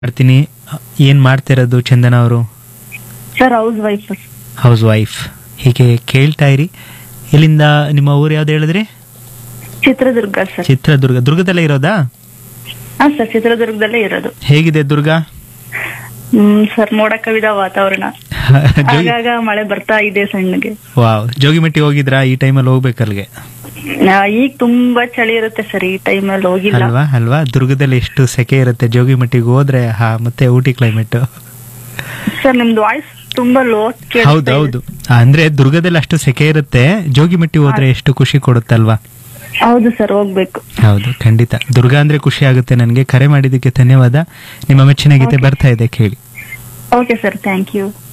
ಮಾಡ್ತೀನಿ ಏನ್ ಮಾಡ್ತಿರೋದು ಚಂದನ ಅವರು sir housewife housewife ಹೀಗೆ ಕೇಳ್ತಾ ಇರಿ ಇಲ್ಲಿಂದ ನಿಮ್ಮ ಊರು ಯಾವ್ದು ಹೇಳಿದ್ರಿ ಚಿತ್ರದುರ್ಗ ಸರ್ ಚಿತ್ರದುರ್ಗ ದುರ್ಗದಲ್ಲೇ ಇರೋದಾ ಹಾ ಸರ್ ಚಿತ್ರದುರ್ಗದಲ್ಲೇ ಇರೋದು ಹೇಗಿದೆ ದುರ್ಗ ಹ್ಮ್ ಸರ್ ಮೋಡ ಕವಿದ ವಾತಾವರಣ ಜೋಗಿ ಆಗಾಗ ಮಳೆ ಬರ್ತಾ ಇದೆ ಸಣ್ಣಗೆ ವಾವ್ ಜೋಗಿಮಟ್ಟಿ ಹೋಗಿದ್ರಾ ಈ ಟೈಮಲ್ಲಿ ಹೋಗ್ಬೇಕಲ್ಗೆ ಆ, ಈಗ ತುಂಬಾ ಚಳಿ ಇರುತ್ತೆ ಸರ್ ಈ ಟೈಮಲ್ಲಿ ಹೋಗಿಲ್ಲ ಅಲ್ವಾ ಅಲ್ವಾ ದುರ್ಗದಲ್ಲಿ ಎಷ್ಟು ಸೆಕೆ ಇರುತ್ತೆ ಜೋಗಿಮಟ್ಟಿಗೆ ಹೋದ್ರೆ ಹಾ ಮತ್ತೆ ಊಟಿ ಕ್ಲೈಮೇಟ್ ಸರ್ ನಿಮ್ದು ವಾಯ್ಸ್ ತುಂಬಾ ಲೋ ಹೌದು ಹೌದು ಅಂದ್ರೆ ದುರ್ಗದಲ್ಲಿ ಅಷ್ಟು ಸೆಕೆ ಇರುತ್ತೆ ಜೋಗಿಮಟ್ಟಿ ಹೋದ್ರೆ ಎಷ್ಟು ಖುಷಿ ಕೊಡುತ್ತಲ್ವಾ ಹೌದು ಸರ್ ಹೋಗ್ಬೇಕು ಹೌದು ಖಂಡಿತ ದುರ್ಗ ಅಂದ್ರೆ ಖುಷಿ ಆಗುತ್ತೆ ನನಗೆ ಕರೆ ಮಾಡಿದ್ದಕ್ಕೆ ಧನ್ಯವಾದ ನಿಮ್ಮ ಮೆಚ್ಚಿನ ಗೀತೆ ಬರ್ತಾ ಇದೆ ಕೇಳಿ ಓಕೆ ಸರ್ ಥ್ಯಾಂಕ್ ಯು